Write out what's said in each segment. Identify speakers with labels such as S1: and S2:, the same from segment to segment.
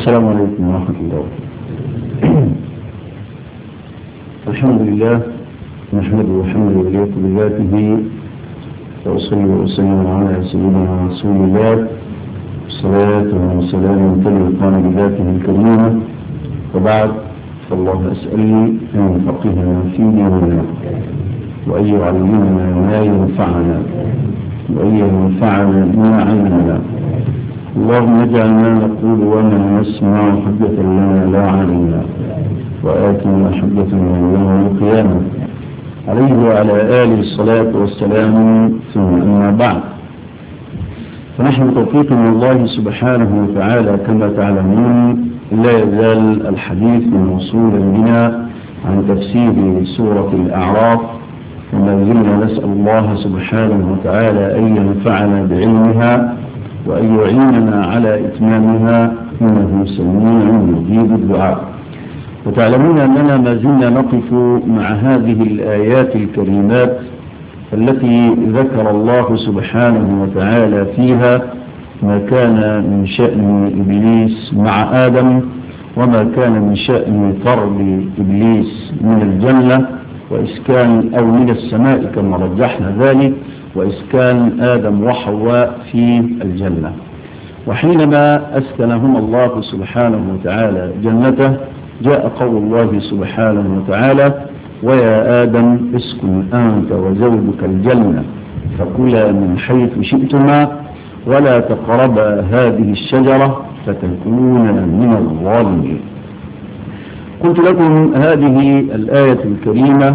S1: السلام عليكم ورحمة الله الحمد لله نحمده حمد وليك بذاته وأصلي وأسلم على سيدنا رسول الله صلاة وسلام تلقان بذاته الكريمة وبعد فالله أسألني أن يفقهنا في ديننا وأن يعلمنا ما ينفعنا وأن ينفعنا ما علمنا اللهم اجعل ما نقول وما نسمع حجة لنا لا علينا وآتنا حجتنا يوم القيامة عليه وعلى آله الصلاة والسلام ثم أما بعد فنحن توفيق من الله سبحانه وتعالى كما تعلمون لا يزال الحديث موصولا بنا عن تفسير سورة الأعراف وما زلنا نسأل الله سبحانه وتعالى أن ينفعنا بعلمها وأن يعيننا على إتمامها إنه سميع يجيب الدعاء وتعلمون أننا ما زلنا نقف مع هذه الآيات الكريمات التي ذكر الله سبحانه وتعالى فيها ما كان من شأن إبليس مع آدم وما كان من شأن طرد إبليس من الجنة وإسكان أو من السماء كما رجحنا ذلك وإسكان آدم وحواء في الجنة وحينما أسكنهم الله سبحانه وتعالى جنته جاء قول الله سبحانه وتعالى ويا آدم اسكن أنت وزوجك الجنة فكلا من حيث شئتما ولا تقربا هذه الشجرة فتكونا من الظالمين قلت لكم هذه الآية الكريمة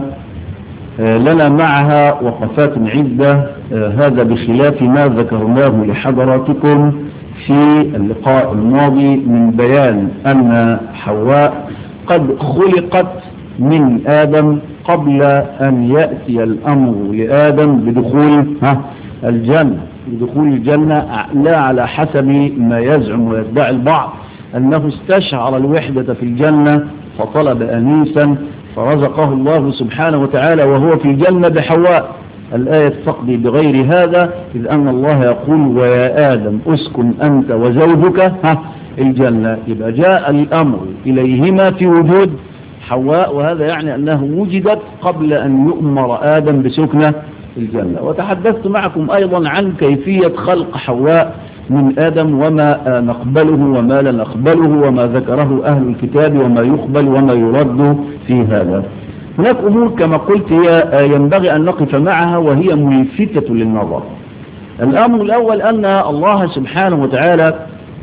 S1: لنا معها وقفات عدة هذا بخلاف ما ذكرناه لحضراتكم في اللقاء الماضي من بيان أن حواء قد خلقت من آدم قبل أن يأتي الأمر لآدم بدخول الجنة بدخول الجنة لا على حسب ما يزعم ويدعي البعض أنه استشعر الوحدة في الجنة فطلب أنيسا فرزقه الله سبحانه وتعالى وهو في الجنة بحواء الآية تقضي بغير هذا إذ أن الله يقول ويا آدم أسكن أنت وزوجك ها الجنة يبقى جاء الأمر إليهما في وجود حواء وهذا يعني أنه وجدت قبل أن يؤمر آدم بسكنة الجنة وتحدثت معكم أيضا عن كيفية خلق حواء من آدم وما نقبله وما لا نقبله وما ذكره أهل الكتاب وما يقبل وما يرد في هذا هناك أمور كما قلت هي ينبغي أن نقف معها وهي ملفتة للنظر الأمر الأول أن الله سبحانه وتعالى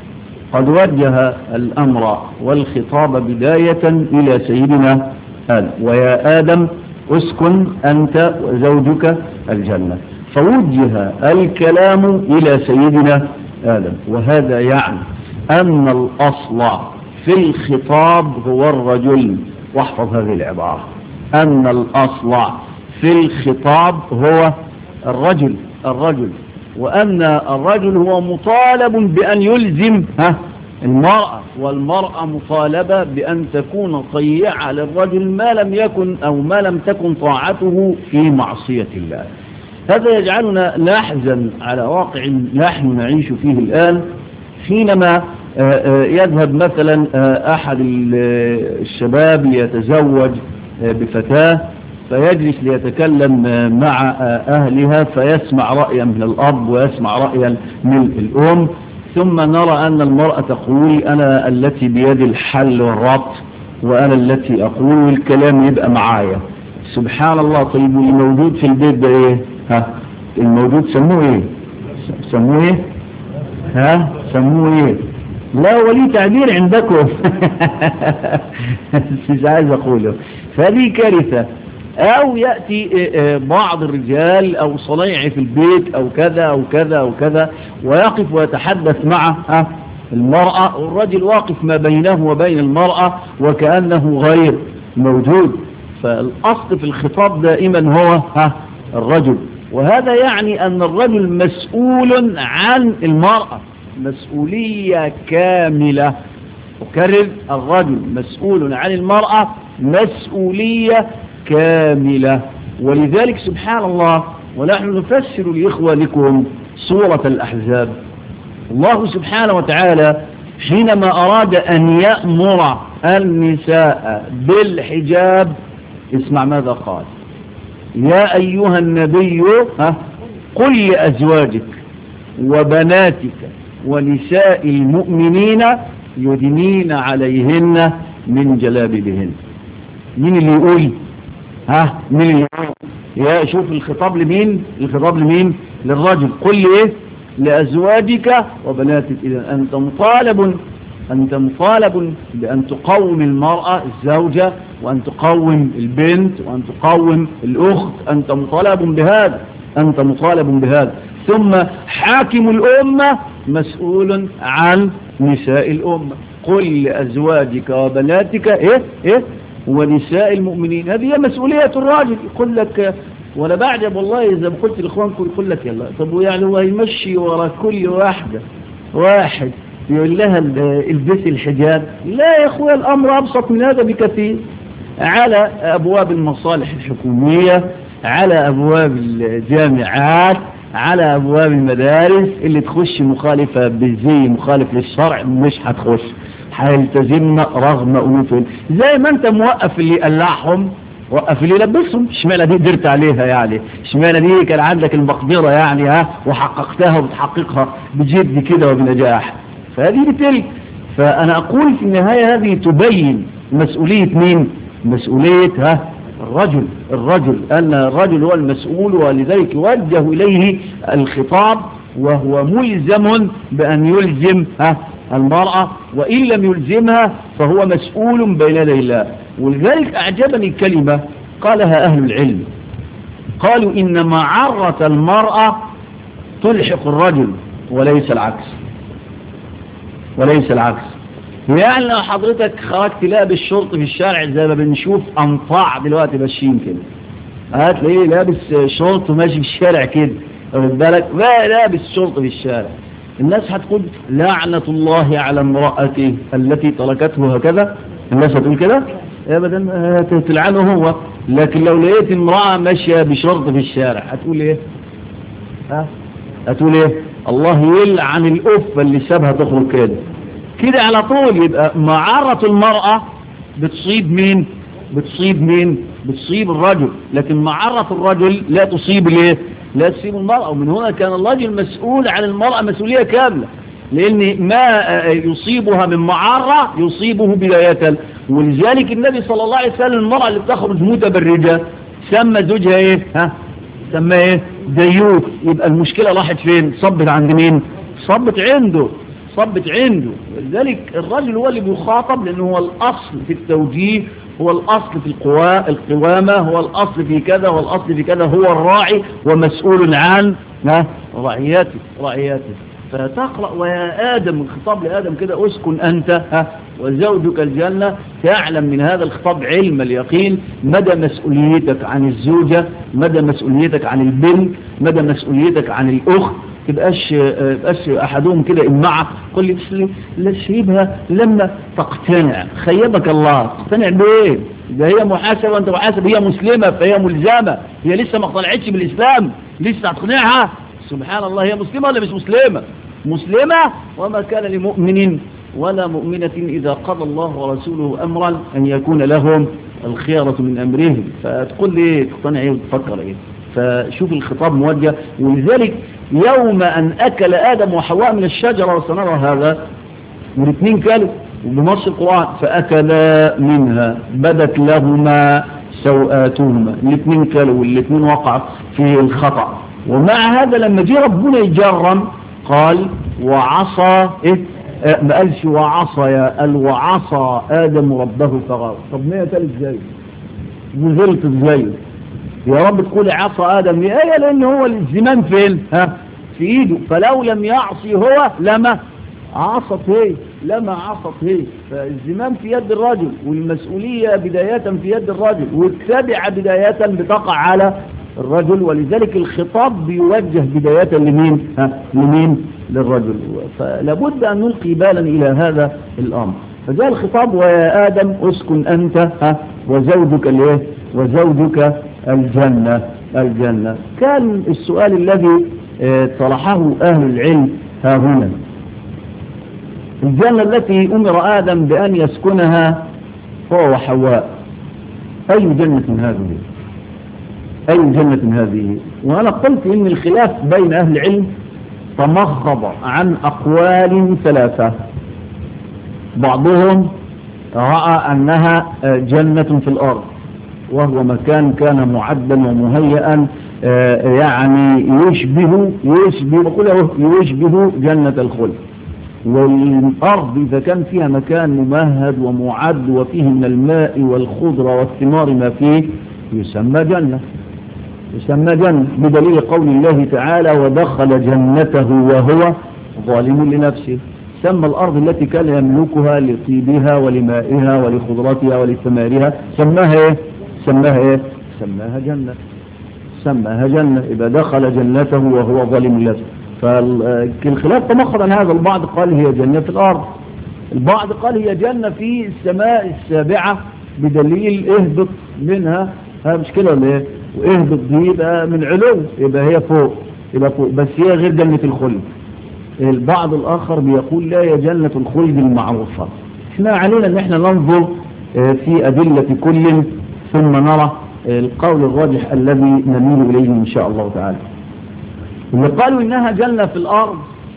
S1: قد وجه الأمر والخطاب بداية إلى سيدنا آدم ويا آدم اسكن أنت وزوجك الجنة فوجه الكلام إلى سيدنا آدم وهذا يعني أن الأصل في الخطاب هو الرجل واحفظ هذه العبارة أن الأصل في الخطاب هو الرجل الرجل وأن الرجل هو مطالب بأن يلزم ها المرأة والمرأة مطالبة بأن تكون طيعة للرجل ما لم يكن أو ما لم تكن طاعته في معصية الله هذا يجعلنا نحزن على واقع نحن نعيش فيه الآن حينما يذهب مثلا أحد الشباب يتزوج بفتاة فيجلس ليتكلم مع أهلها فيسمع رأيا من الأب ويسمع رأيا من الأم ثم نرى أن المرأة تقول أنا التي بيد الحل والربط وأنا التي أقول الكلام يبقى معايا سبحان الله طيب الموجود في البيت ده إيه ها الموجود سموه إيه سموه إيه ها سموه إيه لا ولي تعبير عندكم مش عايز أقوله فهذه كارثة أو يأتي بعض الرجال أو صنيعي في البيت أو كذا أو كذا أو كذا ويقف ويتحدث مع المرأة والرجل واقف ما بينه وبين المرأة وكأنه غير موجود فالأصل في الخطاب دائما هو الرجل وهذا يعني أن الرجل مسؤول عن المرأة مسؤولية كاملة أكرر الرجل مسؤول عن المرأة مسؤولية كاملة ولذلك سبحان الله ونحن نفسر لإخوانكم سورة الأحزاب الله سبحانه وتعالى حينما أراد أن يأمر النساء بالحجاب اسمع ماذا قال يا أيها النبي ها قل لأزواجك وبناتك ونساء المؤمنين يدنين عليهن من جلابيبهن مين اللي يقول ها مين اللي يقول يا شوف الخطاب لمين الخطاب لمين للرجل قل لي ايه لأزواجك وبناتك إذا أنت مطالب أنت مطالب بأن تقوم المرأة الزوجة وأن تقوم البنت وأن تقوم الأخت أنت مطالب بهذا أنت مطالب بهذا ثم حاكم الأمة مسؤول عن نساء الأمة قل لأزواجك وبناتك إيه إيه ونساء المؤمنين هذه مسؤولية الراجل يقول لك ولا بعجب والله إذا قلت لإخوانكم يقول لك يلا طب ويعني هو يمشي ورا كل واحدة واحد يقول لها البسي الحجاب لا يا أخويا الأمر أبسط من هذا بكثير على أبواب المصالح الحكومية على أبواب الجامعات على أبواب المدارس اللي تخش مخالفة بالزي مخالف للشرع مش هتخش هيلتزمنا رغم أنوفهم زي ما أنت موقف اللي يقلعهم وقف اللي يلبسهم اشمعنى دي قدرت عليها يعني اشمعنى دي كان عندك المقدرة يعني ها وحققتها وبتحققها بجد كده وبنجاح فهذه تلك فأنا أقول في النهاية هذه تبين مسؤولية مين مسؤولية ها الرجل الرجل أن الرجل هو المسؤول ولذلك يوجه إليه الخطاب وهو ملزم بأن يلزم ها المرأة وإن لم يلزمها فهو مسؤول بين يدي الله ولذلك أعجبني كلمة قالها أهل العلم قالوا إن معرة المرأة تلحق الرجل وليس العكس وليس العكس يعني لو حضرتك خرجت لابس شرط في الشارع زي ما بنشوف أنطاع دلوقتي ماشيين كده هتلاقيه لابس شرط وماشي في الشارع كده واخد بالك ما لابس شرط في الشارع الناس هتقول لعنة الله على امرأته التي تركته هكذا الناس هتقول كده ابدا تلعنه هو لكن لو لقيت امرأة ماشية بشرط في الشارع هتقول ايه ها هتقول ايه الله يلعن الأفة اللي سابها تخرج كده كده على طول يبقى معرة المرأة بتصيب مين بتصيب مين بتصيب الرجل لكن معرة الرجل لا تصيب ليه لا تصيب المرأة ومن هنا كان الرجل مسؤول عن المرأة مسؤولية كاملة لأن ما يصيبها من معرة يصيبه بداية ولذلك النبي صلى الله عليه وسلم المرأة اللي بتخرج متبرجة سمى زوجها ايه ها سمى ايه ديوث يبقى المشكلة راحت فين صبت عند مين صبت عنده صبت عنده ولذلك الرجل هو اللي بيخاطب لأنه هو الأصل في التوجيه هو الأصل في القوا... القوامة هو الأصل في كذا هو الأصل في كذا هو الراعي ومسؤول عن رعيته رعيته فتقرأ ويا آدم الخطاب لآدم كده أسكن أنت ها وزوجك الجنة تعلم من هذا الخطاب علم اليقين مدى مسؤوليتك عن الزوجة مدى مسؤوليتك عن البنت مدى مسؤوليتك عن الأخت تبقاش تبقاش أحدهم كده إمعة قل لي لا سيبها لما تقتنع خيبك الله تقتنع بإيه ده هي محاسبة وانت محاسب هي مسلمة فهي ملزمة هي لسه ما اقتنعتش بالإسلام لسه هتقنعها سبحان الله هي مسلمة ولا مش مسلمة مسلمة وما كان لمؤمن ولا مؤمنة إذا قضى الله ورسوله أمرا أن يكون لهم الخيرة من أمرهم فتقول لي تقتنع ايه وتفكر ايه فشوف الخطاب موجه ولذلك يوم أن أكل آدم وحواء من الشجرة وسنرى هذا والاثنين كانوا بنص القرآن فأكلا منها بدت لهما سوآتهما الاثنين كانوا والاثنين وقع في الخطأ ومع هذا لما جه ربنا يجرم قال وعصى إيه آه ما قالش وعصى يا قال وعصى آدم ربه فغاوى طب ما يتلت ازاي نزلت ازاي يا رب تقول عصى آدم ايه لأن هو الزمان فين ها في ايده فلو لم يعصي هو لما عصت هي لما عصت هي فالزمان في يد الرجل والمسؤولية بداية في يد الرجل والتابعة بداية بتقع على الرجل ولذلك الخطاب بيوجه بداية لمين ها لمين للرجل فلابد أن نلقي بالا إلى هذا الأمر فجاء الخطاب ويا آدم اسكن أنت ها وزوجك الايه وزوجك الجنة الجنة كان السؤال الذي طرحه أهل العلم ها هنا الجنة التي أمر آدم بأن يسكنها هو وحواء أي جنة هذه أي جنة هذه وأنا قلت إن الخلاف بين أهل العلم تمخض عن أقوال ثلاثة بعضهم رأى أنها جنة في الأرض وهو مكان كان معدا ومهيئا يعني يشبه يشبه يشبه جنة الخلد والأرض إذا كان فيها مكان ممهد ومعد وفيه من الماء والخضرة والثمار ما فيه يسمى جنة يسمى جنة بدليل قول الله تعالى ودخل جنته وهو ظالم لنفسه سمى الأرض التي كان يملكها لطيبها ولمائها ولخضرتها ولثمارها سماها ايه سماها ايه سماها جنة سماها جنة إذا دخل جنته وهو ظالم لنفسه فالخلاف تمخض عن هذا البعض قال هي جنة في الأرض البعض قال هي جنة في السماء السابعة بدليل اهبط منها ها مش كده ولا ايه واهبط دي يبقى من علو يبقى هي فوق يبقى فوق بس هي غير جنة الخلد البعض الآخر بيقول لا هي جنة الخلد المعروفة احنا علينا ان احنا ننظر في أدلة كل ثم نرى القول الراجح الذي نميل إليه إن شاء الله تعالى اللي قالوا إنها جنة في الأرض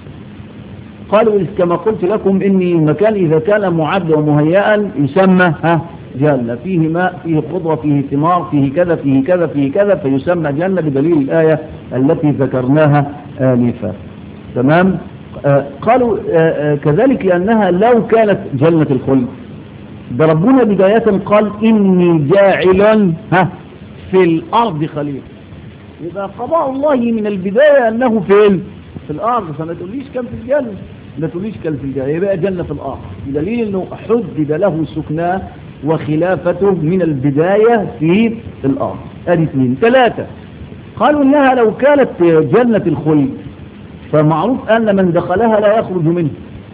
S1: قالوا كما قلت لكم إن المكان إذا كان معد ومهيئا يسمى ها جنة فيه ماء فيه خضرة فيه ثمار فيه كذا فيه كذا فيه كذا فيسمى جنة بدليل الآية التي ذكرناها آنفا تمام آه قالوا آه كذلك لأنها لو كانت جنة الخلد ده ربنا بداية قال إني جاعل ها في الأرض خليفة يبقى قضاء الله من البداية أنه فين في الأرض فما تقوليش كان في الجنة ما تقوليش كان في الجنة يبقى جنة في الأرض بدليل أنه حدد له سكناه وخلافته من البداية في الأرض أدي اثنين ثلاثة قالوا إنها لو كانت جنة الخلد فمعروف أن من دخلها لا يخرج منه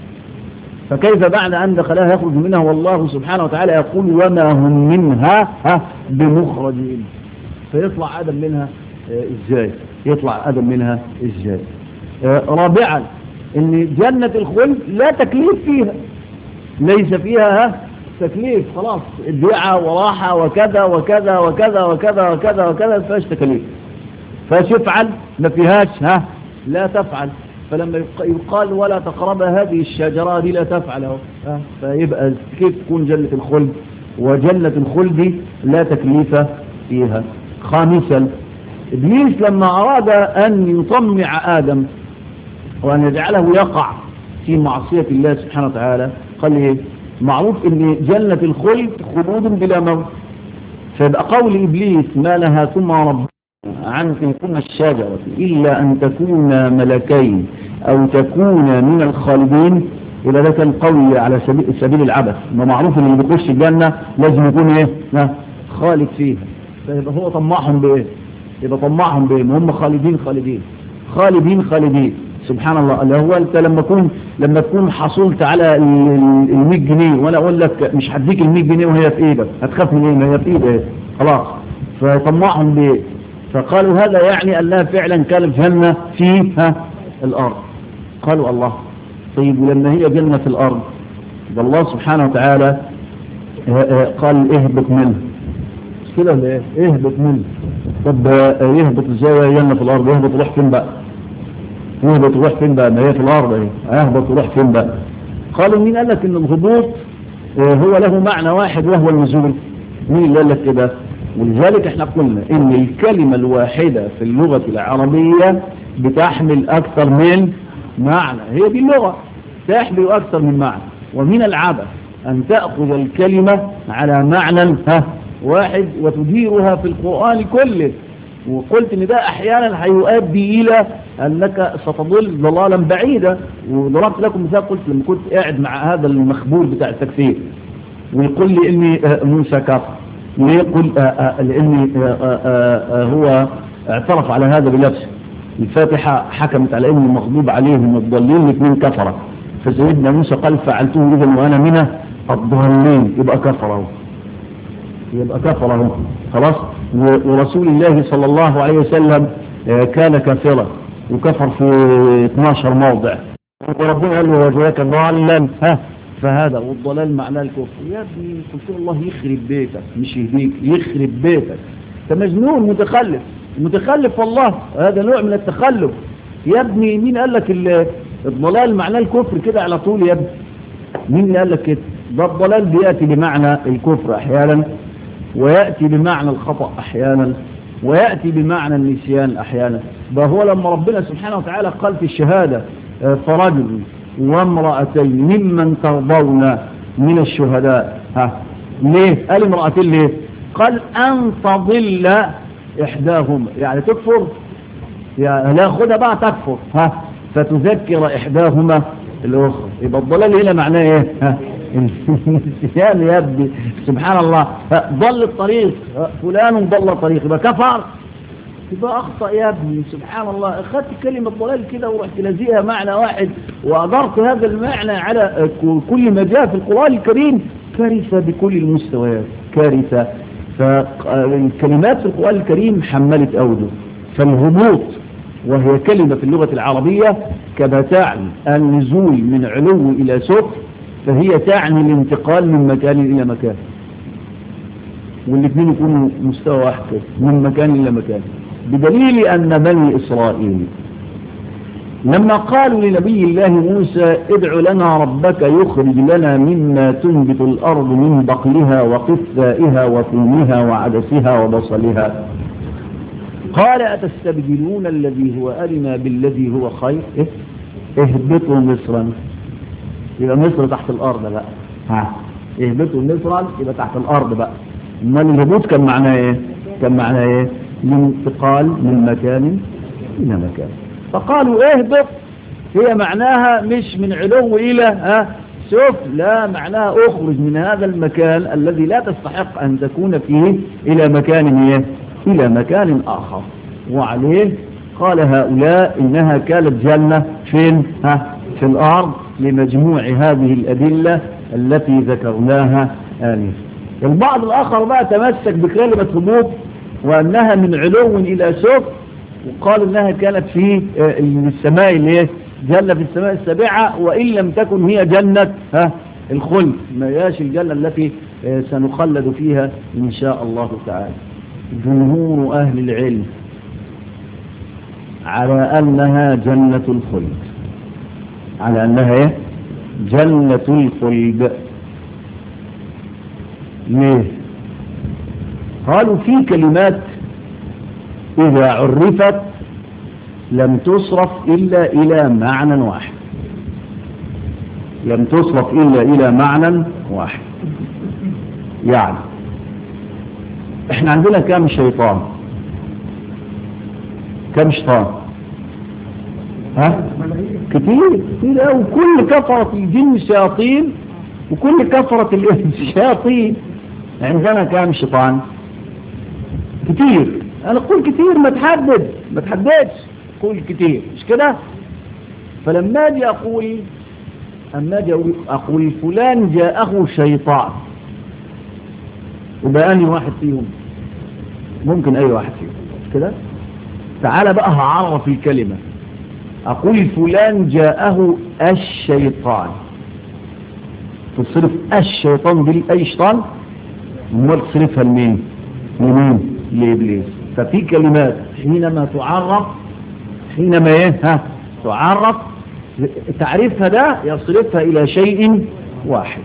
S1: فكيف بعد أن دخلها يخرج منها والله سبحانه وتعالى يقول وما هم منها ها بمخرجين فيطلع آدم منها ازاي يطلع آدم منها ازاي رابعا ان جنة الخلد لا تكليف فيها ليس فيها ها تكليف خلاص ادعاء وراحة وكذا وكذا وكذا وكذا وكذا وكذا فاش تكليف فاش يفعل ما فيهاش ها لا تفعل فلما يقال ولا تقرب هذه الشجرة دي لا تفعل اهو فيبقى كيف تكون جنة الخلد وجنة الخلد لا تكليف فيها خامسا إبليس لما أراد أن يطمع آدم وأن يجعله يقع في معصية الله سبحانه وتعالى قال إيه معروف أن جنة الخلد خلود بلا موت فيبقى قول إبليس ما لها ثم رب عن تلكم الشجرة إلا أن تكون ملكين أو تكون من الخالدين إلى ده كان قوي على سبيل, سبيل العبث ما معروف أن اللي بيخش الجنة لازم يكون إيه خالد فيها فيبقى هو طمعهم بإيه يبقى طمعهم بإيه هم خالدين خالدين خالدين خالدين سبحان الله اللي هو انت لما تكون لما تكون حصلت على ال 100 جنيه وانا اقول لك مش هديك ال 100 جنيه وهي في ايدك هتخاف من ايه ما هي في ايدك خلاص فطمعهم بايه فقالوا هذا يعني انها فعلا كانت جنه فيها الارض قالوا الله طيب ولما هي جنه في الارض ده الله سبحانه وتعالى قال اهبط منه كده ولا ايه اهبط منه طب يهبط ازاي وهي جنه في الارض يهبط يروح فين بقى يهبط يروح فين بقى ما هي في الارض اهي يهبط يروح فين بقى قالوا مين قال لك ان الهبوط هو له معنى واحد وهو النزول مين اللي قال لك كده ولذلك احنا قلنا ان الكلمة الواحدة في اللغة العربية بتحمل اكثر من معنى هي دي اللغة تحمل اكثر من معنى ومن العبث ان تأخذ الكلمة على معنى ها واحد وتديرها في القرآن كله وقلت ان ده احيانا هيؤدي الى انك ستضل ضلالا بعيدا وضربت لكم مثال قلت لما كنت قاعد مع هذا المخبور بتاع التكفير ويقول لي اني موسى كفر ويقول لاني هو اعترف على هذا بنفسه الفاتحة حكمت على اني مغضوب عليهم الضالين الاثنين كفرة فسيدنا موسى قال فعلته اذا وانا من الضالين يبقى كفره يبقى كفره خلاص ورسول الله صلى الله عليه وسلم كان كافرا وكفر في 12 موضع وربنا قال له وجاك ضالا ها فهذا والضلال معناه الكفر يا ابني قلت الله يخرب بيتك مش يهديك يخرب بيتك انت مجنون متخلف متخلف والله هذا نوع من التخلف يا ابني مين قال لك الضلال معناه الكفر كده على طول يا ابني مين اللي قال لك كده ده الضلال بياتي بمعنى الكفر احيانا وياتي بمعنى الخطا احيانا وياتي بمعنى النسيان احيانا ده هو لما ربنا سبحانه وتعالى قال في الشهاده فرجل وامرأتين ممن ترضون من الشهداء ها ليه قال امرأتين ليه قال أن تضل إحداهما يعني تكفر يعني لا خدها بقى تكفر ها فتذكر إحداهما الأخرى يبقى الضلال هنا معناه إيه ها النسيان يا ابني سبحان الله ضل الطريق فلان ضل الطريق يبقى كفر يبقى أخطأ يا ابني سبحان الله أخذت كلمة ضلال كده ورحت لازقها معنى واحد وأدرت هذا المعنى على كل ما جاء في القرآن الكريم كارثة بكل المستويات كارثة فالكلمات في القرآن الكريم حملت أوده فالهبوط وهي كلمة في اللغة العربية كما تعني النزول من علو إلى سفل فهي تعني الانتقال من مكان إلى مكان والاثنين يكونوا مستوى واحد من مكان إلى مكان بدليل أن بني إسرائيل لما قالوا لنبي الله موسى ادع لنا ربك يخرج لنا مما تنبت الأرض من بقلها وقثائها وثومها وعدسها وبصلها قال أتستبدلون الذي هو أدنى بالذي هو خير إيه؟ اهبطوا مصرا يبقى مصر تحت الأرض بقى ها اهبطوا مصرا يبقى تحت الأرض بقى امال الهبوط كان معناه ايه كان معناه ايه الانتقال من مكان الى مكان فقالوا اهبط هي معناها مش من علو الى ها سفل لا معناها اخرج من هذا المكان الذي لا تستحق ان تكون فيه الى مكان ايه الى مكان اخر وعليه قال هؤلاء انها كانت جنة فين ها في الارض لمجموع هذه الادلة التي ذكرناها آنفا البعض الآخر بقى تمسك بكلمة هبوط وأنها من علو إلى سفل وقال أنها كانت في السماء اللي هي جنة في السماء السابعة وإن لم تكن هي جنة ها الخلد ما هياش الجنة التي سنخلد فيها إن شاء الله تعالى جمهور أهل العلم على أنها جنة الخلد على أنها جنة الخلد ليه قالوا في كلمات إذا عرفت لم تصرف إلا إلى معنى واحد لم تصرف إلا إلى معنى واحد يعني احنا عندنا كم شيطان كم شيطان ها كتير كتير قوي كل كفرة الجن شياطين وكل كفرة الإنس شياطين عندنا كام شيطان كتير انا اقول كتير ما تحدد ما تحددش قول كتير مش كده فلما اجي اقول اما اجي اقول فلان جاءه شيطان يبقى اني واحد فيهم ممكن اي واحد فيهم مش كده تعال بقى هعرف الكلمة اقول فلان جاءه الشيطان تصرف الشيطان دي اي شيطان امال تصرفها لمين لمين لابليس ففي كلمات حينما تعرف حينما ايه ها تعرف تعريفها ده يصرفها الى شيء واحد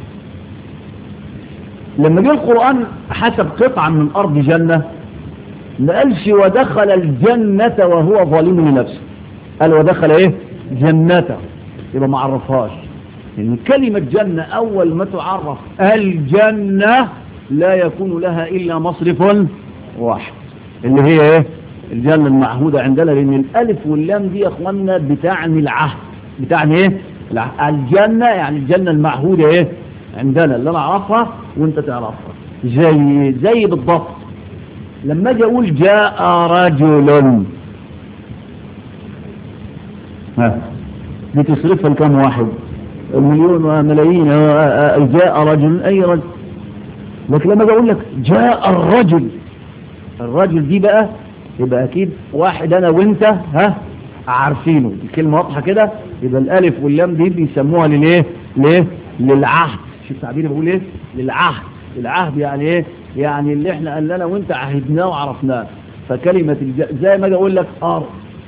S1: لما جه القرآن حسب قطعة من أرض جنة ما قالش ودخل الجنة وهو ظالم لنفسه قال ودخل ايه جنته يبقى ما عرفهاش يعني كلمة جنة أول ما تعرف الجنة لا يكون لها إلا مصرف واحد اللي هي ايه الجنة المعهودة عندنا لأن الألف واللام دي يا أخوانا بتعني العهد بتعني ايه الجنة يعني الجنة المعهودة ايه عندنا اللي انا اعرفها وانت تعرفها زي زي بالضبط لما اجي اقول جاء رجل ها دي تصرفها لكم واحد مليون وملايين جاء رجل اي رجل لكن لما اجي اقول لك جاء الرجل الرجل دي بقى يبقى اكيد واحد انا وانت ها عارفينه الكلمة واضحة كده يبقى الالف واللام دي بيسموها للايه ليه للعهد شوف تعبيري بقول ايه للعهد العهد يعني ايه يعني اللي احنا قال لنا وانت عهدناه وعرفناه فكلمة الج... زي ما اجي اقول لك ارض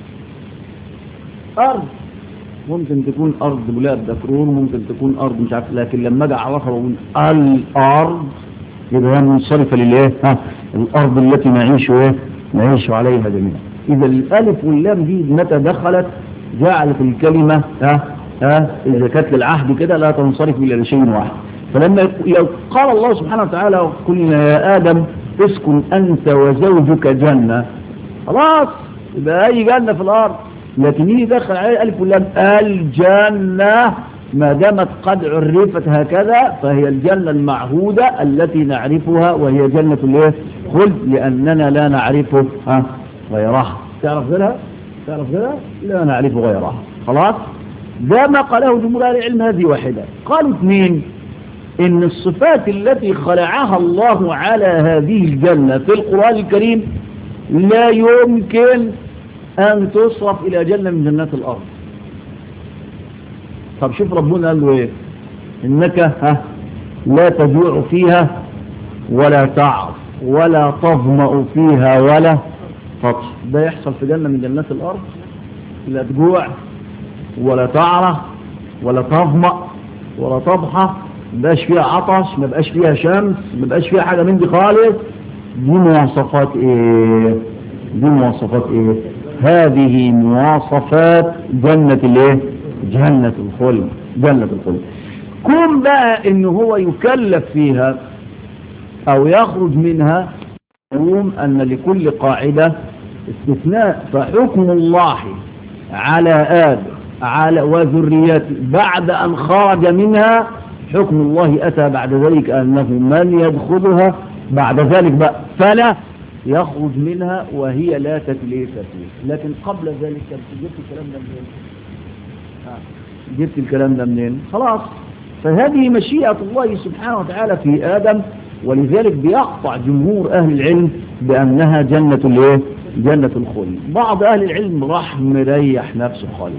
S1: ارض ممكن تكون ارض بلاد دكرور ممكن تكون ارض مش عارف لكن لما اجي اعرفها بقول الارض يبقى هي منصرفة للايه ها الارض التي نعيش ايه نعيش عليها جميعا اذا الالف واللام دي متى دخلت جعلت الكلمة ها ها اذا كانت للعهد كده لا تنصرف الا لشيء واحد فلما لو قال الله سبحانه وتعالى قلنا يا ادم اسكن انت وزوجك جنة خلاص يبقى اي جنة في الارض لكن يجي يدخل عليه الف واللام الجنة ما دامت قد عرفت هكذا فهي الجنة المعهودة التي نعرفها وهي جنة الايه خلد لأننا لا نعرف ها غيرها تعرف غيرها تعرف غيرها لا نعرف غيرها خلاص ده ما قاله جمهور اهل العلم هذه واحدة قالوا اثنين ان الصفات التي خلعها الله على هذه الجنة في القرآن الكريم لا يمكن أن تصرف إلى جنة من جنات الأرض طب شوف ربنا قال له ايه انك ها لا تجوع فيها ولا تعظ ولا تظمأ فيها ولا تطش ده يحصل في جنة من جنات الأرض لا تجوع ولا تعرى ولا تظمأ ولا تضحى ما بقاش فيها عطش ما بقاش فيها شمس ما بقاش فيها حاجة من دي خالص دي مواصفات ايه دي مواصفات ايه هذه مواصفات جنة الايه جنة الخلد جنة الخلد كون بقى ان هو يكلف فيها او يخرج منها يقوم ان لكل قاعدة استثناء فحكم الله على آدم على وذريته بعد ان خرج منها حكم الله اتى بعد ذلك انه من يدخلها بعد ذلك بقى فلا يخرج منها وهي لا تكليف فيه لكن قبل ذلك جبت الكلام ده منين جبت الكلام ده منين خلاص فهذه مشيئة الله سبحانه وتعالى في آدم ولذلك بيقطع جمهور أهل العلم بأنها جنة الايه جنة الخلد بعض أهل العلم راح مريح نفسه خالص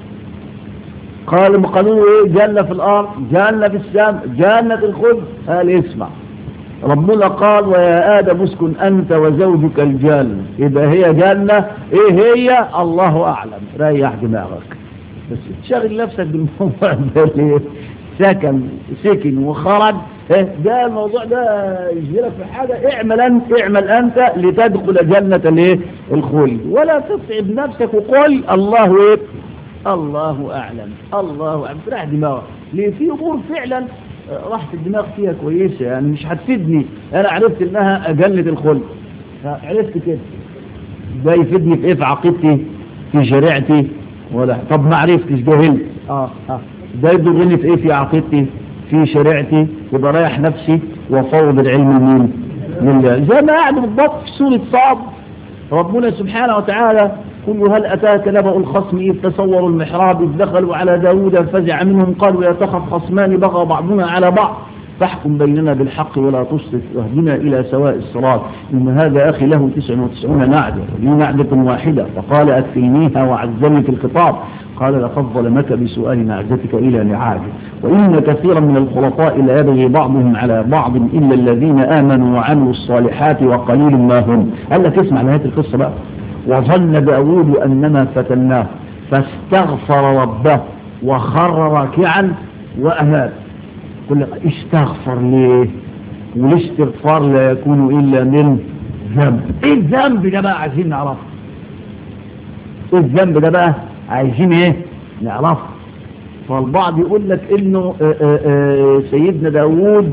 S1: قال ما قالوا ايه جنة في الأرض جنة في السماء جنة الخلد قال اسمع ربنا قال ويا آدم اسكن أنت وزوجك الجنة يبقى هي جنة ايه هي الله أعلم ريح دماغك بس تشغل نفسك بالموضوع ده ليه سكن سكن وخرج ده الموضوع ده يجبرك في حاجة اعمل انت اعمل انت لتدخل جنة الايه الخلد ولا تتعب نفسك وقل الله ايه الله اعلم الله اعلم تريح دماغك ليه في امور فعلا راحة الدماغ فيها كويسة يعني مش هتفيدني انا عرفت انها جنة الخلد عرفت كده ده يفيدني في ايه في عقيدتي في شريعتي ولا طب ما عرفتش جهلت اه اه ده يضرني في ايه في عقيدتي في شريعتي يبقى رايح نفسي وفوض العلم لمين لله زي ما قاعد بالضبط في سورة صعب ربنا سبحانه وتعالى قل هل أتاك نبأ الخصم إذ تصوروا المحراب إذ دخلوا على داود فزع منهم قالوا يا تخف خصمان بغى بعضنا على بعض فاحكم بيننا بالحق ولا تشرك واهدنا إلى سواء الصراط إن هذا أخي له تسع وتسعون نعجة ولي نعجة واحدة فقال أكفينيها وعزني في الخطاب قال لقد ظلمك بسؤال نعجتك إلى نعاجه وإن كثيرا من الخلطاء لا يبغي بعضهم على بعض إلا الذين آمنوا وعملوا الصالحات وقليل ما هم قال لك اسمع نهاية القصة بقى وظن داود أننا فتناه فاستغفر ربه وخر راكعا وأناب قل لك استغفر ليه والاستغفار لا يكون إلا من ذنب ايه الذنب ده بقى عايزين نعرفه ايه الذنب ده بقى عايزين ايه نعرفه فالبعض يقول لك انه آآ آآ سيدنا داود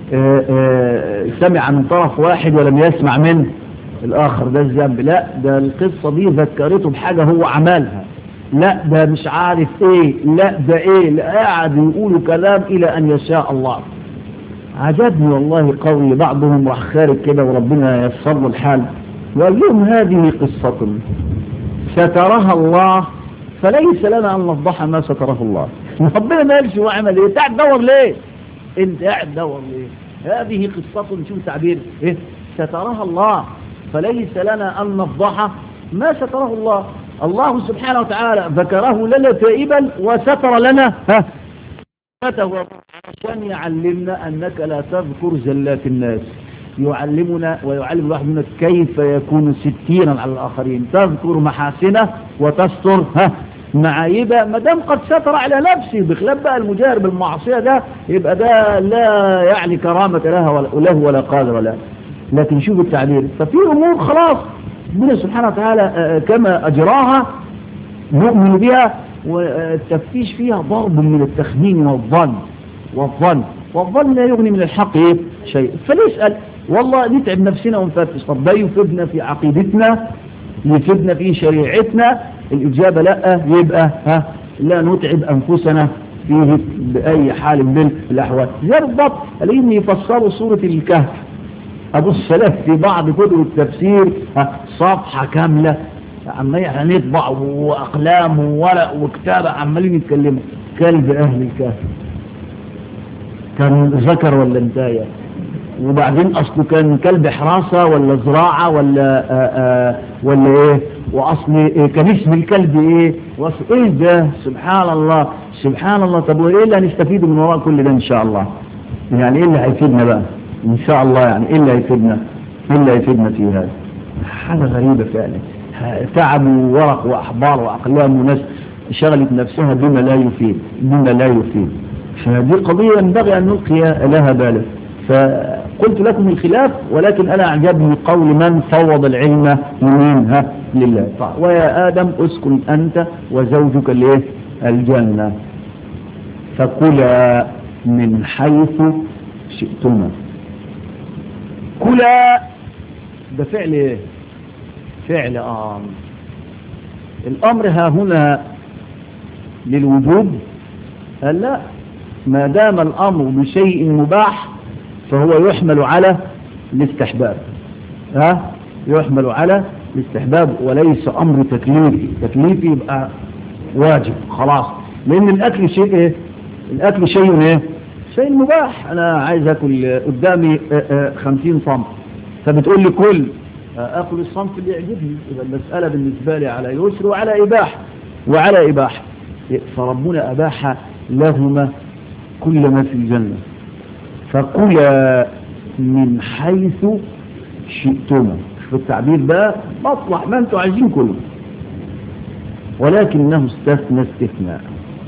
S1: آآ سمع من طرف واحد ولم يسمع من الاخر ده الذنب لا ده القصة دي ذكرته بحاجة هو عملها لا ده مش عارف ايه لا ده ايه لا قاعد يقولوا كلام الى ان يشاء الله عجبني والله قول بعضهم راح خارج كده وربنا يسر له الحال وقال لهم هذه قصة سترها الله فليس لنا ان نفضح ما ستره الله ربنا ما قالش هو عمل ايه قاعد تدور ليه انت قاعد تدور ليه هذه قصة شوف تعبير ايه سترها الله فليس لنا ان نفضح ما ستره الله الله سبحانه وتعالى ذكره لنا تائبا وستر لنا ها عشان يعلمنا أنك لا تذكر زلات الناس يعلمنا ويعلم الواحد منا كيف يكون ستيرا على الآخرين تذكر محاسنه وتستر ها معايبه ما دام قد ستر على نفسه بخلاف بقى المجاهر بالمعصية ده يبقى ده لا يعني كرامة لها ولا له ولا قادر له لكن شوف التعبير ففي أمور خلاص ربنا سبحانه وتعالى كما أجراها نؤمن بها والتفتيش فيها ضرب من التخمين والظن والظن والظن لا يغني من الحق إيه؟ شيء فنسأل والله نتعب نفسنا ونفتش طب ده يفيدنا في عقيدتنا يفيدنا في شريعتنا الإجابة لا يبقى ها لا نتعب أنفسنا فيه بأي حال من الأحوال زي بالضبط لأن يفسروا سورة الكهف أبو السلام في بعض كتب التفسير صفحة كاملة عمال نطبع وأقلام وورق وكتابة عمالين يتكلموا كلب أهل الكهف كان ذكر ولا انتاية وبعدين أصله كان كلب حراسة ولا زراعة ولا آآ آآ ولا إيه وأصل إيه كان اسم الكلب إيه وأصل إيه ده سبحان الله سبحان الله طب وإيه اللي هنستفيد من وراء كل ده إن شاء الله يعني إيه اللي هيفيدنا بقى إن شاء الله يعني إيه اللي هيفيدنا إيه اللي هيفيدنا في هذا حاجة غريبة فعلا تعب وورق وأحبار وأقلام وناس شغلت نفسها بما لا يفيد بما لا يفيد فهذه قضية ينبغي أن نلقي لها بالا فقلت لكم الخلاف ولكن أنا أعجبني قول من فوض العلم منها لله ويا آدم اسكن أنت وزوجك الايه الجنة فكلا من حيث شئتما كلا ده فعل ايه فعل امر الامر ها هنا للوجوب قال لا ما دام الامر بشيء مباح فهو يحمل على الاستحباب ها يحمل على الاستحباب وليس امر تكليفي تكليفي يبقى واجب خلاص لان الاكل شيء ايه الاكل شيء ايه شيء مباح انا عايز اكل قدامي خمسين صنف فبتقول لي كل اكل الصنف اللي يعجبني يبقى المسألة بالنسبة لي على يسر وعلى اباح وعلى اباح فربنا اباح لهما كل ما في الجنة فكلا من حيث شئتما في التعبير بقى مصلح ما انتوا عايزين كله ولكنه استثنى استثناء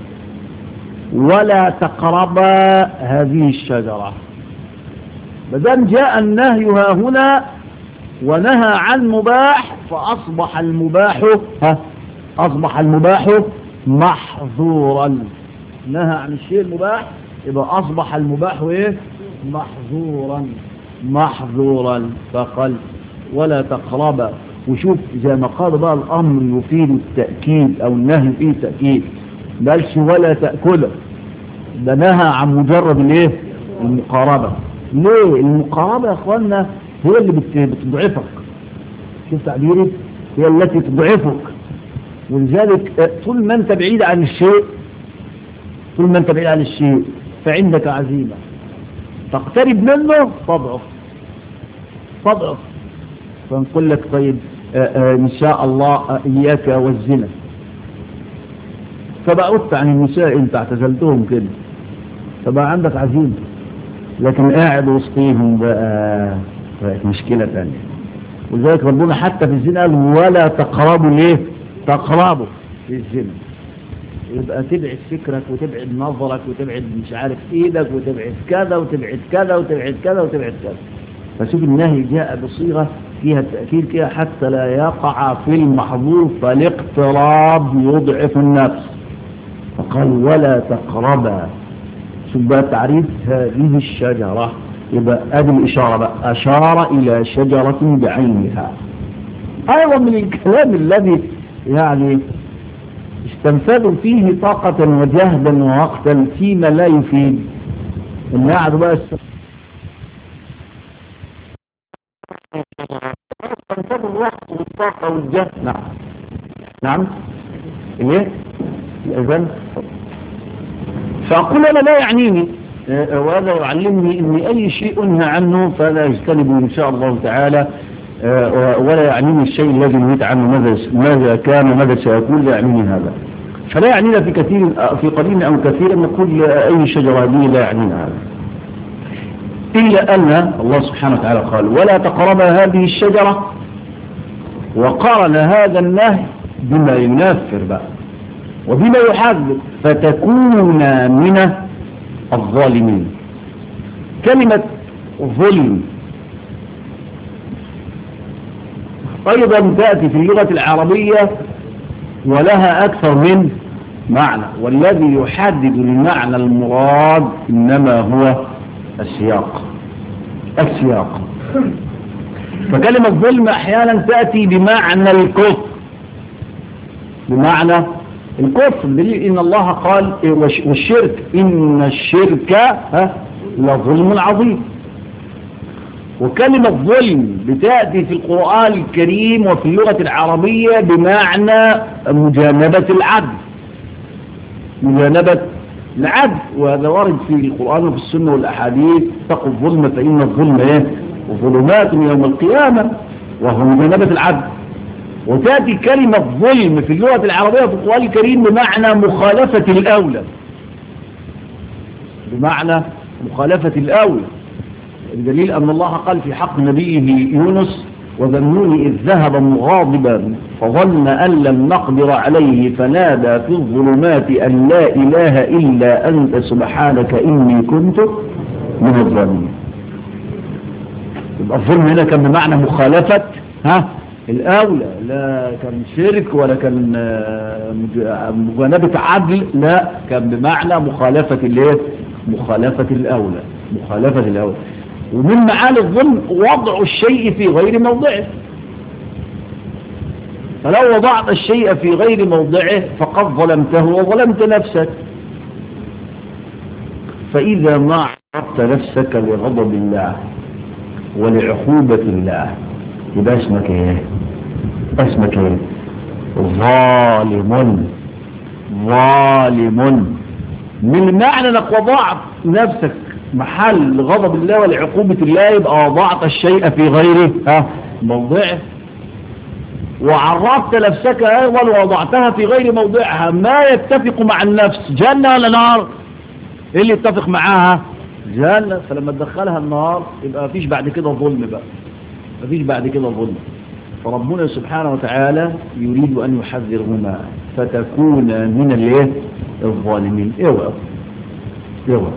S1: ولا تقربا هذه الشجرة مدام جاء النهي ها هنا ونهى عن مباح فأصبح المباح ها أصبح المباح محظورا نهى عن الشيء المباح يبقى أصبح المباح إيه محظورا محظورا فقال ولا تقربا وشوف زي ما قال بقى الأمر يفيد التأكيد أو النهي فيه تأكيد بلش ولا تأكله ده نهى عن مجرد الايه المقاربة ليه المقاربة يا اخوانا هي اللي بتضعفك شوف تعبيري هي التي تضعفك ولذلك طول ما انت بعيد عن الشيء طول ما انت بعيد عن الشيء فعندك عزيمة تقترب منه تضعف تضعف فنقول لك طيب آآ آآ ان شاء الله اياك والزنا فبعدت عن النساء انت اعتزلتهم كده فبقى عندك عزيمة لكن قاعد وسطيهم بقى بقت مشكلة تانية ولذلك ربنا حتى في الزنا قال ولا تقربوا ليه تقربوا في الزنا يبقى تبعد فكرك وتبعد نظرك وتبعد مش عارف ايدك وتبعد كذا وتبعد كذا وتبعد كذا وتبعد كذا فشوف النهي جاء بصيغة فيها التأكيد كده حتى لا يقع في المحظور فالاقتراب يضعف النفس فقال ولا تقربا شوف بقى تعريف هذه الشجرة يبقى ادي الإشارة بقى أشار إلى شجرة بعينها أيضا من الكلام الذي يعني استنفذوا فيه طاقة وجهدا ووقتا فيما لا يفيد إن قعدوا بقى استنفذوا الوقت والطاقة والجهد نعم نعم ايه الأذان فأقول أنا لا يعنيني وهذا يعلمني أن أي شيء أنهى عنه فلا يجتنب إن شاء الله تعالى آه، ولا يعنيني الشيء الذي نهيت عنه ماذا ماذا كان وماذا سيكون لا يعنيني هذا فلا يعنينا في كثير في قليل أو كثير أن نقول أي شجرة هذه لا يعنينا هذا إلا أن الله سبحانه وتعالى قال ولا تقرب هذه الشجرة وقارن هذا النهي بما ينفر بقى وبما يحذر فتكون من الظالمين كلمة ظلم أيضا تأتي في اللغة العربية ولها أكثر من معنى والذي يحدد المعنى المراد إنما هو السياق السياق فكلمة ظلم أحيانا تأتي بمعنى الكفر بمعنى الكفر دليل إن الله قال والشرك إن الشرك ها لظلم عظيم وكلمة ظلم بتأتي في القرآن الكريم وفي اللغة العربية بمعنى مجانبة العدل مجانبة العدل وهذا وارد في القرآن وفي السنة والأحاديث تقوا الظلم فإن الظلم إيه ظلمات يوم القيامة وهو مجانبة العدل وتأتي كلمة ظلم في اللغة العربية في القرآن الكريم بمعنى مخالفة الأولى بمعنى مخالفة الأولى الدليل أن الله قال في حق نبيه يونس وذنوني إذ ذهب مغاضبا فظن أن لم نقدر عليه فنادى في الظلمات أن لا إله إلا أنت سبحانك إني كنت من الظالمين يبقى الظلم هنا كان بمعنى مخالفة ها الأولى لا كان شرك ولا كان مجانبة عدل لا كان بمعنى مخالفة الايه مخالفة الأولى مخالفة الأولى ومن معاني الظلم وضع الشيء في غير موضعه فلو وضعت الشيء في غير موضعه فقد ظلمته وظلمت نفسك فإذا ما عرفت نفسك لغضب الله ولعقوبة الله يبقى اسمك ايه اسمك ايه ظالم ظالم من معنى انك وضعت نفسك محل غضب الله ولعقوبة الله يبقى وضعت الشيء في غيره ها موضعه وعرفت نفسك ايضا ووضعتها في غير موضعها ما يتفق مع النفس جنة ولا نار ايه اللي يتفق معاها جنة فلما تدخلها النار يبقى مفيش بعد كده ظلم بقى مفيش بعد كده ظلم فربنا سبحانه وتعالى يريد أن يحذرهما فتكون من الايه الظالمين اوعى اوعى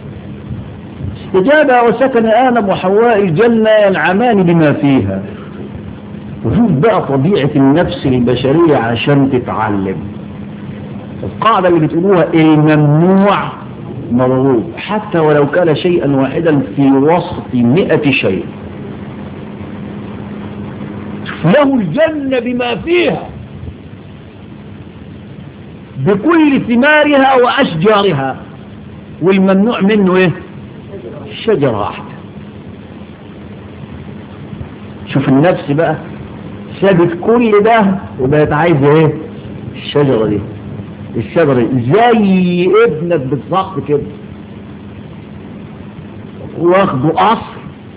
S1: استجاب وسكن آدم وحواء الجنة ينعمان بما فيها وشوف بقى طبيعة النفس البشرية عشان تتعلم القاعدة اللي بتقولوها الممنوع مرغوب حتى ولو كان شيئا واحدا في وسط مئة شيء له الجنة بما فيها بكل ثمارها وأشجارها والممنوع منه ايه شجرة واحدة شوف النفس بقى سابت كل ده وبقت عايزة ايه الشجرة دي الشجرة دي زي ابنك بالظبط كده واخده قصر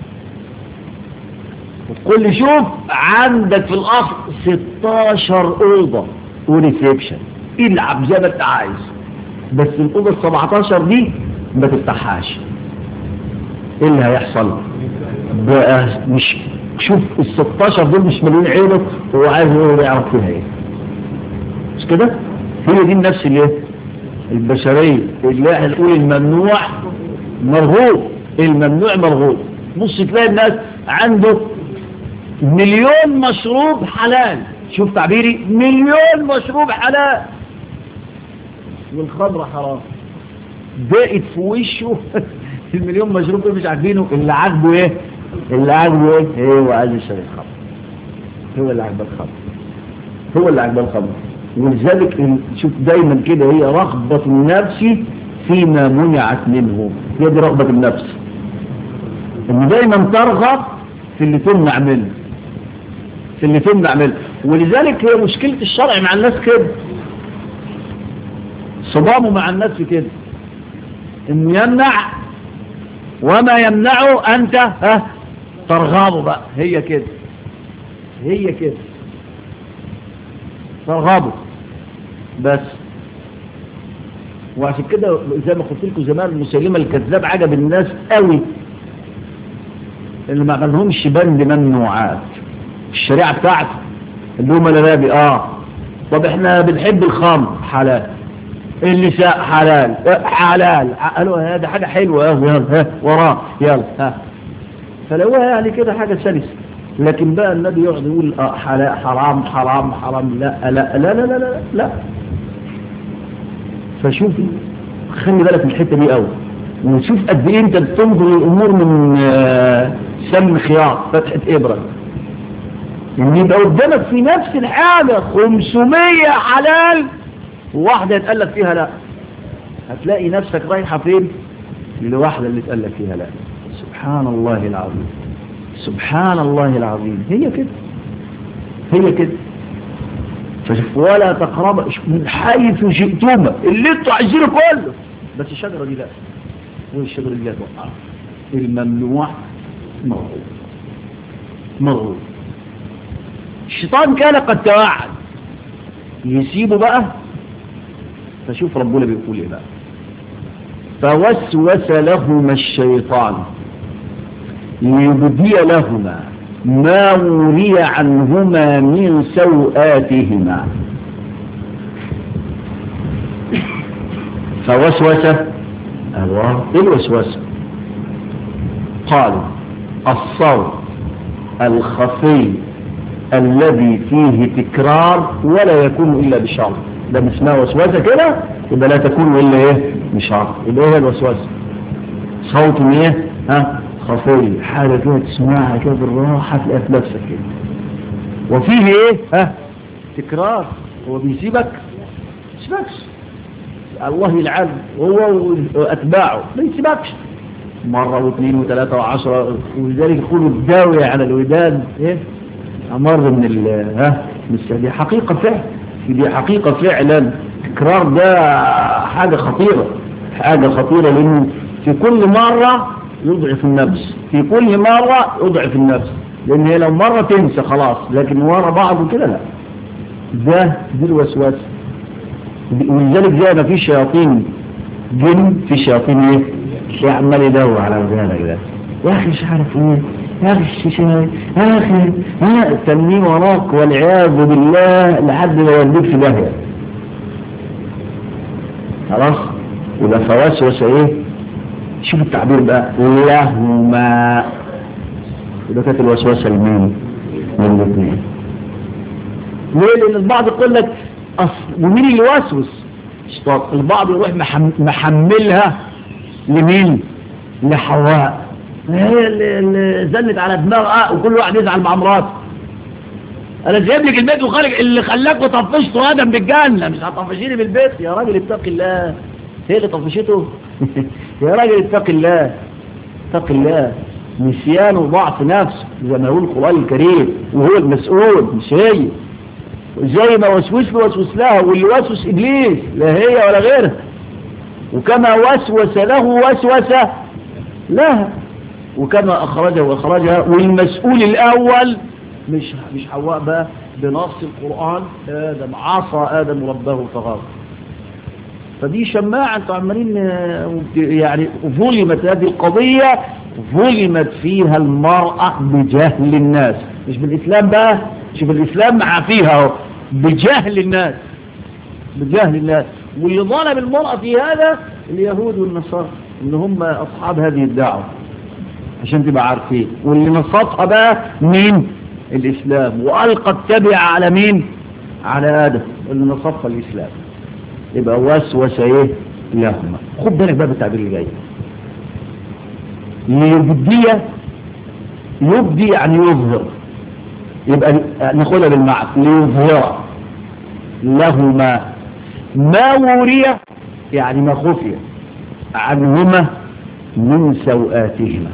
S1: وكل شوف عندك في القصر 16 اوضه وريسبشن العب زي ما انت عايز بس الاوضه ال 17 دي ما تفتحهاش ايه اللي هيحصل بقى مش شوف ال 16 دول مش مليون عينه وهو عايز هو يعرف فيها ايه مش كده هي دي النفس اللي البشريه اللي احنا نقول الممنوع مرغوب الممنوع مرغوب بص تلاقي الناس عنده مليون مشروب حلال شوف تعبيري مليون مشروب حلال والخمرة حرام بقت في وشه المليون مشروب دول مش عاجبينه اللي عاجبه ايه اللي عاجبه ايه ايه هو عايز يشرب الخمر هو اللي عاجبه الخمر هو اللي عاجبه الخمر ولذلك شوف دايما كده هي رغبة النفس فيما منعت منه هي دي رغبة النفس ان دايما ترغب في اللي تمنع منه في اللي تمنع منه ولذلك هي مشكلة الشرع مع الناس كده صدامه مع الناس في كده انه يمنع وما يمنعه انت ها ترغبه بقى هي كده هي كده فرغبوا بس وعشان كده زي ما قلت لكم زمان مسيلمة الكذاب عجب الناس قوي اللي ما عملهمش بند ممنوعات الشريعة بتاعته اللي هم الارابي اه طب احنا بنحب الخمر حلال النساء حلال حلال قالوا هذا حاجة حلوة يلا ها وراه يلا ها فلقوها يعني كده حاجة سلسة لكن بقى النبي يقعد يقول اه حلال حرام حرام حرام لا لا لا لا لا لا, لا. فشوفي خلي بالك من الحتة دي قوي وشوف قد ايه انت بتنظر الامور من سم خياط فتحة ابرة يعني يبقى قدامك في نفس الحاجة 500 حلال وواحدة يتقال لك فيها لا هتلاقي نفسك رايحة فين للواحدة اللي تقال لك فيها لا سبحان الله العظيم سبحان الله العظيم هي كده هي كده فشوف ولا تقرب من حيث جئتما اللي انتوا عايزينه كله بس الشجرة دي لا والشجرة دي لا توقع الممنوع مرغوب مرغوب الشيطان كان قد توعد يسيبه بقى فشوف ربنا بيقول ايه بقى فوسوس لهما الشيطان ليبدي لهما ما وري عنهما من سوآتهما فوسوس الله ايه الوسوسه قالوا الصوت الخفي الذي فيه تكرار ولا يكون الا بشرط ده مش اسمها وسوسه كده يبقى لا تكون الا ايه بشرط يبقى ايه الوسوسه صوت ايه ها خفي حاجه كده تسمعها كده بالراحه تلاقيها في نفسك كده وفيه ايه ها تكرار هو بيسيبك ما يسيبكش الله يلعن هو واتباعه ما يسيبكش مرة واثنين وثلاثة وعشرة ولذلك يقولوا الداوية على الودان ايه امر من ال ها من دي حقيقة فعلا دي حقيقة فعلا التكرار ده حاجة خطيرة حاجة خطيرة لانه في كل مرة يضعف النفس في كل مرة يضعف النفس لان هي لو مرة تنسى خلاص لكن ورا بعض كده لا ده دي الوسواس ولذلك زي ما في شياطين جن في شياطين ايه شيء عمال يدور على ودانك ده يا اخي مش عارف ايه يا اخي الشيشان يا اخي ها التنميم وراك والعياذ بالله لحد ما يوديك في داهيه خلاص يبقى فوسوس ايه شوف التعبير بقى لهما يبقى كانت الوسوسه لمين؟ من الاثنين ليه؟ لان البعض يقول لك أصل ومين اللي يوسوس؟ البعض يروح محملها لمين لحواء هي اللي زنت على دماغها وكل واحد يزعل مع مراته انا جايب لك البيت وخارج اللي خلاك وطفشته ادم بالجنه مش هتطفشيني بالبيت يا راجل اتق الله هي اللي طفشته يا راجل اتق الله اتق الله نسيان وضعف نفس زي ما يقول القران الكريم وهو المسؤول مش هي زي ما وسوس له وسوس لها واللي وسوس ابليس لا هي ولا غيرها وكما وسوس له وسوس لها وكما أخرجه وأخرجها والمسؤول الأول مش مش حواء بقى بنص القرآن آدم عصى آدم ربه فغاض فدي شماعة انتوا عمالين يعني ظلمت هذه القضية ظلمت فيها المرأة بجهل الناس مش بالإسلام بقى شوف الإسلام مع فيها بجهل الناس بجهل الناس واللي ظلم المرأة في هذا اليهود والنصارى اللي هم أصحاب هذه الدعوة عشان تبقى عارفين واللي نصتها بقى مين الإسلام وألقى التبع على مين على آدم اللي نصتها الإسلام يبقى وسوس ايه لهما خد بالك بقى بالتعبير اللي جاي ليبدي يبدي يعني يظهر يبقى ناخدها بالمعنى ليظهر لهما ما وري يعني ما خفي عنهما من سوآتهما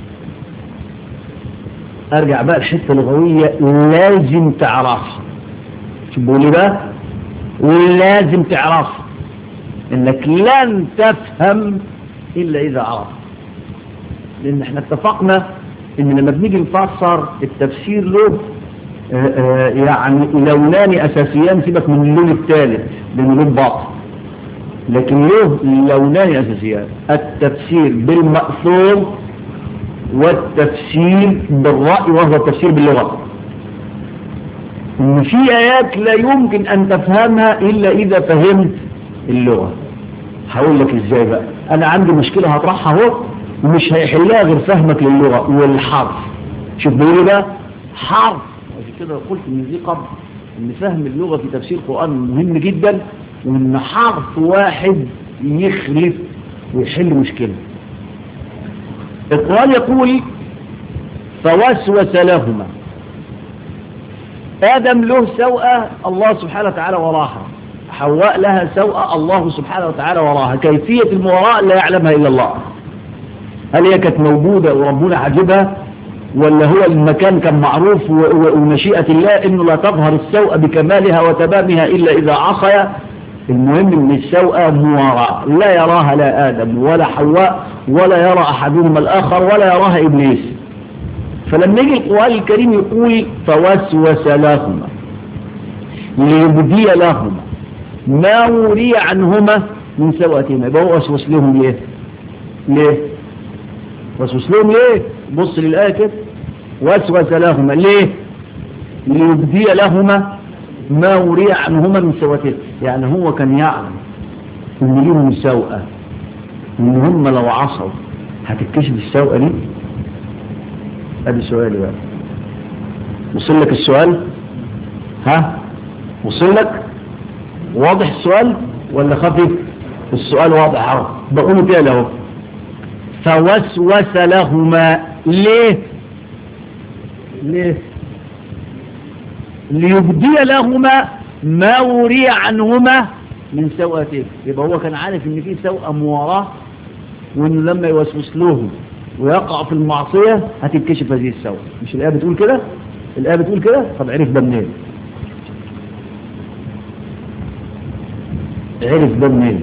S1: ارجع بقى الحته اللغويه لازم تعرفها شو بقول بقى ولازم تعرفها انك لن تفهم الا اذا عرفت لان احنا اتفقنا ان لما بنيجي نفسر التفسير له آه، آه، يعني لونان أساسيان سيبك من اللون الثالث لأنه لون باطل لكن له لونان أساسيان التفسير بالمأثور والتفسير بالرأي وهو التفسير باللغة إن في آيات لا يمكن أن تفهمها إلا إذا فهمت اللغة هقول لك إزاي بقى أنا عندي مشكلة هطرحها اهو ومش هيحلها غير فهمك للغة والحرف شوف بيقول بقى حرف عشان كده قلت ان دي قبل ان فهم اللغة في تفسير القرآن مهم جدا وان حرف واحد يخلف ويحل مشكلة القرآن يقول فوسوس لهما آدم له سوءة الله سبحانه وتعالى وراها حواء لها سوءة الله سبحانه وتعالى وراها كيفية الموراء لا يعلمها إلا الله هل هي كانت موجودة وربنا عجبها ولا هو المكان كان معروف و- و- ومشيئة الله انه لا تظهر السوء بكمالها وتمامها الا اذا عصي المهم ان السوء مواراة لا يراها لا ادم ولا حواء ولا يرى احدهما الاخر ولا يراها ابليس فلما يجي القرآن الكريم يقول فوسوس لهما ليبدي لهما ما وري عنهما من سوءتهما يبقى هو وسوس لهم ليه ليه وسوس لهم ليه بص للآية كده وسوس لهما ليه ليبدي لهما ما وري عنهما من سوءتهما يعني هو كان يعلم ان ليهم سوءة ان هم لو عصوا هتتكشف السوءة دي ادي سؤالي بقى وصل لك السؤال ها وصل لك واضح السؤال ولا خفيف السؤال واضح اهو بقوله كده اهو فوسوس لهما ليه ليه ليبدي لهما ما وري عنهما من سوءته يبقى هو كان عارف ان في سوءة مواراه وانه لما يوسوس لهم ويقع في المعصية هتتكشف هذه السوءة مش الآية بتقول كده الآية بتقول كده طب عرف ده منين عرف ده منين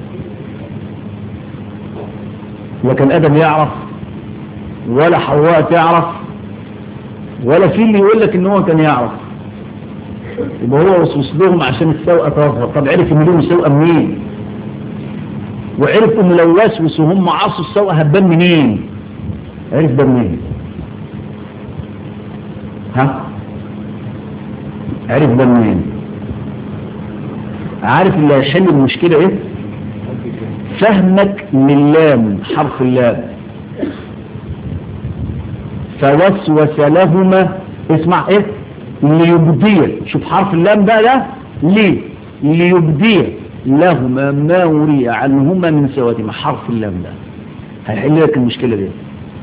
S1: لكن آدم يعرف ولا حواء تعرف ولا في اللي يقول لك ان هو كان يعرف يبقى هو وسوس لهم عشان السوءة تظهر طب عرف ان لهم سوءة منين وعرف ان لو وسوس وهم عصوا السوءة هتبان منين عرف ده منين ها عرف ده منين عارف اللي هيحل المشكلة ايه فهمك للام حرف اللام فوسوس لهما اسمع ايه ليبدي شوف حرف اللام بقى ده ليه ليبدي لهما ما وري عنهما من سواتهما حرف اللام ده هيحل لك المشكلة دي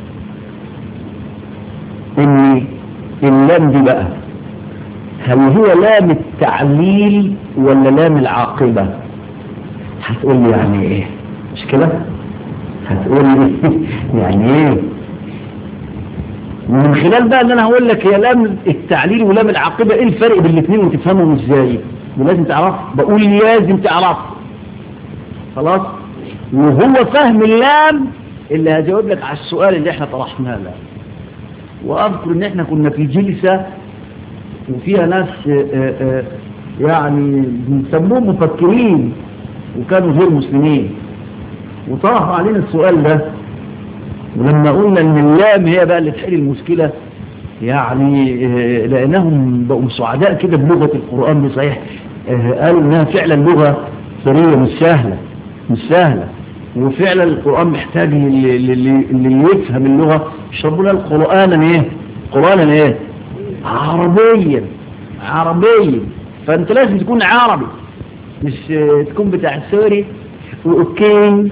S1: ان اللام دي بقى هل هو لام التعليل ولا لام العاقبة هتقول لي يعني ايه مش كده هتقول لي يعني ايه من خلال بقى ان انا هقول لك هي لام التعليل ولام العاقبة ايه الفرق بين الاثنين وتفهمهم ازاي ولازم تعرف بقول لازم تعرف خلاص وهو فهم اللام اللي هجاوب لك على السؤال اللي احنا طرحناه ده واذكر ان احنا كنا في جلسة وفيها ناس آآ آآ يعني بنسموهم مفكرين وكانوا غير مسلمين وطرحوا علينا السؤال ده ولما قلنا ان اللام هي بقى اللي تحل المشكلة يعني لانهم بقوا سعداء كده بلغة القرآن دي صحيح قالوا انها فعلا لغة ثرية مش سهلة مش سهلة وفعلا القرآن محتاج اللي يفهم اللغة يشربوا لها القرآن ايه قرآنا ايه عربيا عربيا فانت لازم تكون عربي مش تكون بتاع سوري واوكي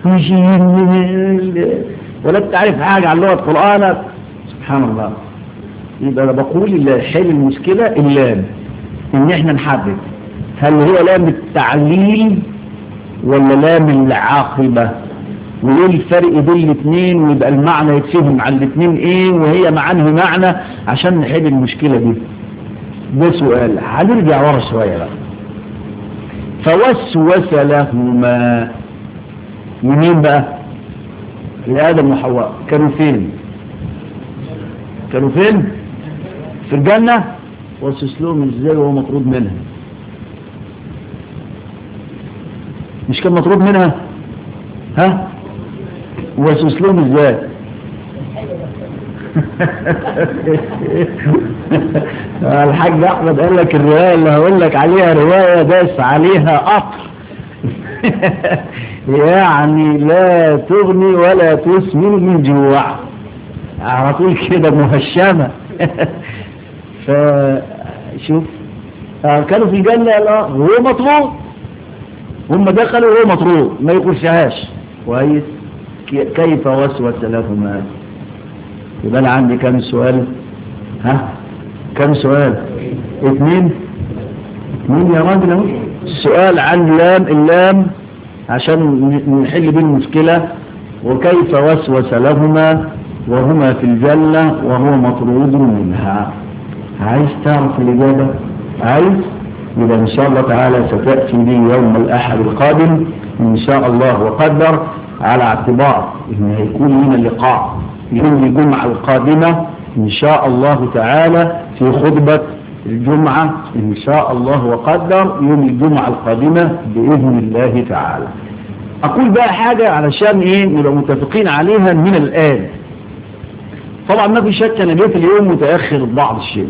S1: ولا تعرف حاجة عن لغة قرآنك سبحان الله يبقى انا بقول اللي يحل المشكلة اللام ان احنا نحدد هل هو لام التعليل ولا لام العاقبة وايه الفرق بين الاثنين ويبقى المعنى يتفهم على الاثنين ايه وهي معنه معنى عشان نحل المشكلة دي ده سؤال هنرجع ورا شوية بقى فوسوس لهما منين بقى لآدم وحواء كانوا فين كانوا فين في الجنة واسوس لهم ازاي وهو مطرود منها مش كان مطرود منها ها واسوس لهم ازاي الحاج احمد قال لك الروايه اللي هقول لك عليها روايه بس عليها قطر يعني لا تغني ولا تسمن من جوع على طول كده مهشمه فشوف كانوا في الجنه لا هو مطرود هم دخلوا وهو مطرود ما يخشهاش كويس كيف وسوس لهما يبقى انا عندي كم سؤال ها كم سؤال اثنين اثنين يا راجل اهو السؤال عن لام اللام عشان نحل بيه المشكلة وكيف وسوس لهما وهما في الجنة وهو مطرود منها عايز تعرف الإجابة عايز يبقى إن شاء الله تعالى ستأتي لي يوم الأحد القادم إن شاء الله وقدر على اعتبار إن هيكون لنا اللقاء يوم الجمعة القادمة إن شاء الله تعالى في خطبة الجمعة إن شاء الله وقدر يوم الجمعة القادمة بإذن الله تعالى أقول بقى حاجة علشان إيه نبقى متفقين عليها من الآن طبعا ما في شك أنا جيت اليوم متأخر بعض الشيء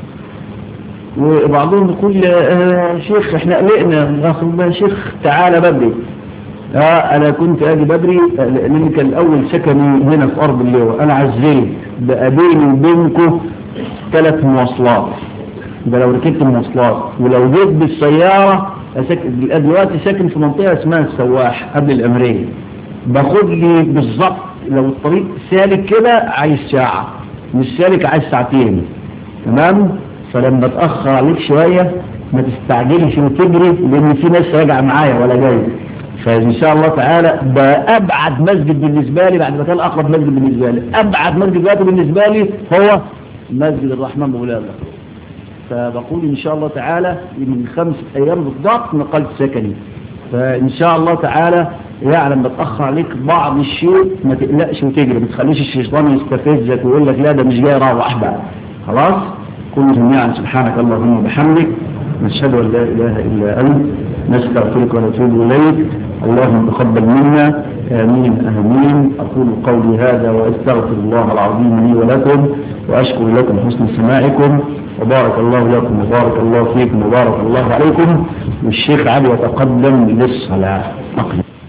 S1: وبعضهم يقول آه شيخ احنا قلقنا يا شيخ تعالى بدري آه انا كنت اجي بدري لان كان الاول سكني هنا في ارض اللواء انا عزلت بقى بيني وبينكم ثلاث مواصلات ده لو ركبت مواصلات ولو جيت بالسيارة دلوقتي ساكن في منطقة اسمها السواح قبل الامرية باخد لي بالظبط لو الطريق سالك كده عايز ساعة مش سالك عايز ساعتين تمام فلما اتأخر عليك شوية ما تستعجلش وتجري لان في ناس راجعة معايا ولا جاي فإن شاء الله تعالى ده أبعد مسجد بالنسبة لي بعد ما كان أقرب مسجد بالنسبة لي أبعد مسجد دلوقتي بالنسبة لي هو مسجد الرحمن مولانا فبقول إن شاء الله تعالى من خمسة أيام بالضبط نقلت سكني فإن شاء الله تعالى يعلم بتأخر عليك بعض الشيء ما تقلقش وتجري ما تخليش الشيطان يستفزك ويقول لك لا ده مش جاي روح بقى خلاص كل جميعا سبحانك اللهم وبحمدك نشهد أن لا إله إلا أنت نستغفرك ونتوب إليك اللهم تقبل منا آمين آمين أقول قولي هذا وأستغفر الله العظيم لي ولكم وأشكر لكم حسن سماعكم وبارك الله لكم وبارك الله فيكم وبارك الله عليكم والشيخ علي يتقدم للصلاة أقل